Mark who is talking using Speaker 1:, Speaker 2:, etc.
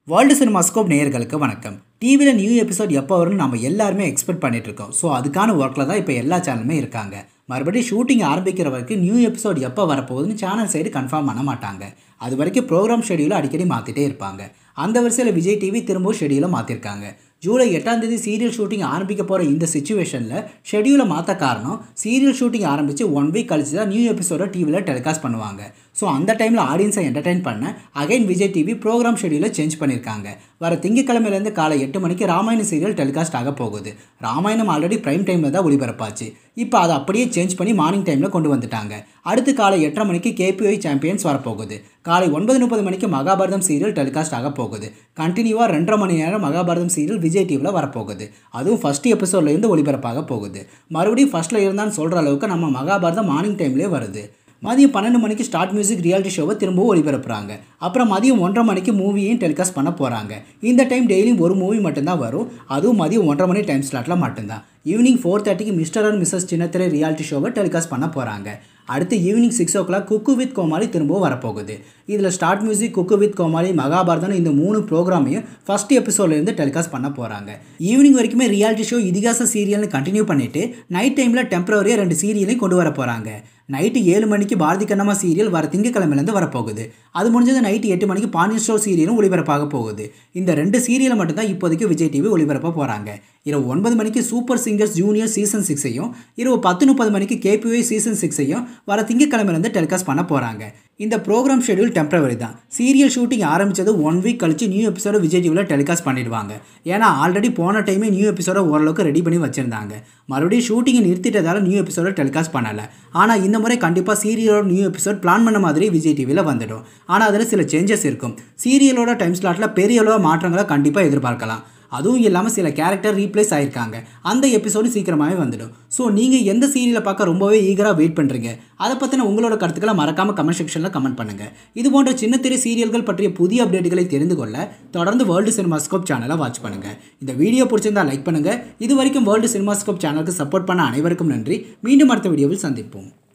Speaker 1: world cinemascope நேயர்களுக்கு வணக்கம் டிவியில் நியூ எபிசோட் எப்போ வரும்னு நம்ம எல்லாருமே எக்ஸ்பெக்ட் பண்ணிட்டு இருக்கோம் ஸோ அதுக்கான ஒர்க்கில் தான் இப்போ எல்லா சேனலுமே இருக்காங்க மறுபடியும் ஷூட்டிங் ஆரம்பிக்கிற வரைக்கும் நியூ எபிசோட் எப்போ வரப்போகுதுன்னு சேனல் சைடு கன்ஃபார்ம் பண்ண மாட்டாங்க அது வரைக்கும் ப்ரோக்ராம் ஷெடியூலை அடிக்கடி மாற்றிட்டே இருப்பாங்க அந்த வரிசையில் விஜய் டிவி திரும்பவும் ஷெடியூலை மாற்றிருக்காங்க ஜூலை எட்டாம் தேதி சீரியல் ஷூட்டிங் ஆரம்பிக்க போகிற இந்த சுச்சுவேஷனில் ஷெடியூலை மாற்ற காரணம் சீரியல் ஷூட்டிங் ஆரம்பித்து ஒன் வீக் கழிச்சு தான் நியூ எபிசோட டிவியில் டெலிகாஸ்ட் பண்ணுவாங்க ஸோ அந்த டைமில் ஆடியன்ஸை என்டர்டைன் பண்ண அகைன் விஜய் டிவி ப்ரோக்ராம் ஷெடியூலை சேஞ்ச் பண்ணியிருக்காங்க வர திங்கக்கிழமையிலேருந்து காலை எட்டு மணிக்கு ராமாயண சீரியல் டெலிகாஸ்ட் ஆக போகுது ராமாயணம் ஆல்ரெடி ப்ரைம் டைமில் தான் ஒளிபரப்பாச்சு இப்போ அதை அப்படியே சேஞ்ச் பண்ணி மார்னிங் டைமில் கொண்டு வந்துட்டாங்க அடுத்து காலை எட்டரை மணிக்கு கேபிஐ சாம்பியன்ஸ் வரப்போகுது காலை ஒன்பது முப்பது மணிக்கு மகாபாரதம் சீரியல் டெலிகாஸ்ட் ஆக போகுது கண்டினியூவாக ரெண்டரை மணி நேரம் மகாபாரதம் சீரியல் விஜய் டிவியில் வரப்போகுது அதுவும் ஃபஸ்ட் எபிசோட்லேருந்து ஒளிபரப்பாக போகுது மறுபடியும் ஃபஸ்ட்டில் இருந்தான்னு சொல்கிற அளவுக்கு நம்ம மகாபாரதம் மார்னிங் டைம்லேயே வருது மதியம் பன்னெண்டு மணிக்கு ஸ்டார்ட் மியூசிக் ரியாலிட்டி ஷோவை திரும்பவும் ஒளிபரப்புறாங்க அப்புறம் மதியம் ஒன்றரை மணிக்கு மூவியையும் டெலிகாஸ்ட் பண்ண போகிறாங்க இந்த டைம் டெய்லியும் ஒரு மூவி மட்டும்தான் வரும் அதுவும் மதியம் ஒன்றரை மணி டைம் ஸ்லாட்டில் மட்டும்தான் ஈவினிங் ஃபோர் தேர்ட்டிக்கு Mr and Mrs Chinnathirai reality ஷோவை டெலிகாஸ்ட் பண்ண போகிறாங்க அடுத்து evening six o'clock cook with Komali திரும்பவும் வரப்போகுது இதில் start music cook with Komali Mahabharatham இந்த மூணு ப்ரோக்ராமையும் ஃபஸ்ட் எபிசோட்லேருந்து டெலிகாஸ்ட் பண்ண போகிறாங்க ஈவினிங் வரைக்குமே ரியாலிட்டி ஷோ இதிகாச சீரியல்னு கண்டினியூ பண்ணிவிட்டு நைட் டைமில் டெம்பரவரியாக ரெண்டு சீரியலையும் கொண்டு வர போகிறாங்க நைட்டு ஏழு மணிக்கு பாரதி கண்ணம்மா சீரியல் வர திங்கக்கிழமையிலேருந்து வரப்போகுது அது முடிஞ்சது நைட்டு எட்டு மணிக்கு பாண்டியன் ஸ்டோர் சீரியலும் ஒளிபரப்பாக போகுது இந்த ரெண்டு சீரியலை மட்டும்தான் இப்போதைக்கு விஜய் டிவி ஒளிபரப்ப போகிறாங்க இரவு ஒன்பது மணிக்கு சூப்பர் சிங்கர்ஸ் ஜூனியர் சீசன் சிக்ஸையும் இரவு பத்து முப்பது மணிக்கு கேபிஒய் சீசன் சிக்ஸையும் வர திங்கக்கிழமையிலேருந்து டெலிகாஸ்ட் பண்ண போகிறாங்க இந்த ப்ரோக்ராம் ஷெடியூல் டெம்பரவரி தான் சீரியல் ஷூட்டிங் ஆரம்பித்தது ஒன் வீக் கழிச்சு நியூ எபிசோட விஜய் டிவியில் டெலிகாஸ்ட் பண்ணிடுவாங்க ஏன்னா ஆல்ரெடி போன டைமே நியூ எபிசோட ஓரளவுக்கு ரெடி பண்ணி வச்சுருந்தாங்க மறுபடியும் ஷூட்டிங்கை நிறுத்திட்டதால நியூ எபிசோட டெலிகாஸ்ட் பண்ணலை ஆனால் இந்த முறை கண்டிப்பாக சீரியலோட நியூ எபிசோட் பிளான் பண்ண மாதிரி விஜய் டிவியில் வந்துடும் ஆனால் அதில் சில சேஞ்சஸ் இருக்கும் சீரியலோட டைம் ஸ்லாட்டில் பெரிய அளவு மாற்றங்களை கண்டிப்பாக எதிர்பார்க்கலாம் அதுவும் இல்லாமல் சில கேரக்டர் ரீப்ளேஸ் ஆயிருக்காங்க அந்த எபிசோடு சீக்கிரமாகவே வந்துடும் ஸோ நீங்கள் எந்த சீரியலை பார்க்க ரொம்பவே ஈகராக வெயிட் பண்ணுறீங்க அதை பற்றின உங்களோட கருத்துக்களை மறக்காமல் கமெண்ட் செக்ஷனில் கமெண்ட் பண்ணுங்கள் இது போன்ற சின்ன திரை சீரியல்கள் பற்றிய புதிய அப்டேட்டுகளை தெரிந்து கொள்ள தொடர்ந்து வேர்ல்டு சினிமாஸ்கோப் சேனலை வாட்ச் பண்ணுங்கள் இந்த வீடியோ பிடிச்சிருந்தா லைக் பண்ணுங்கள் இது வரைக்கும் வேர்ல்டு சினிமாஸ்கோப் சேனலுக்கு சப்போர்ட் பண்ண அனைவருக்கும் நன்றி மீண்டும் அடுத்த வீடியோவில் சந்திப்போம்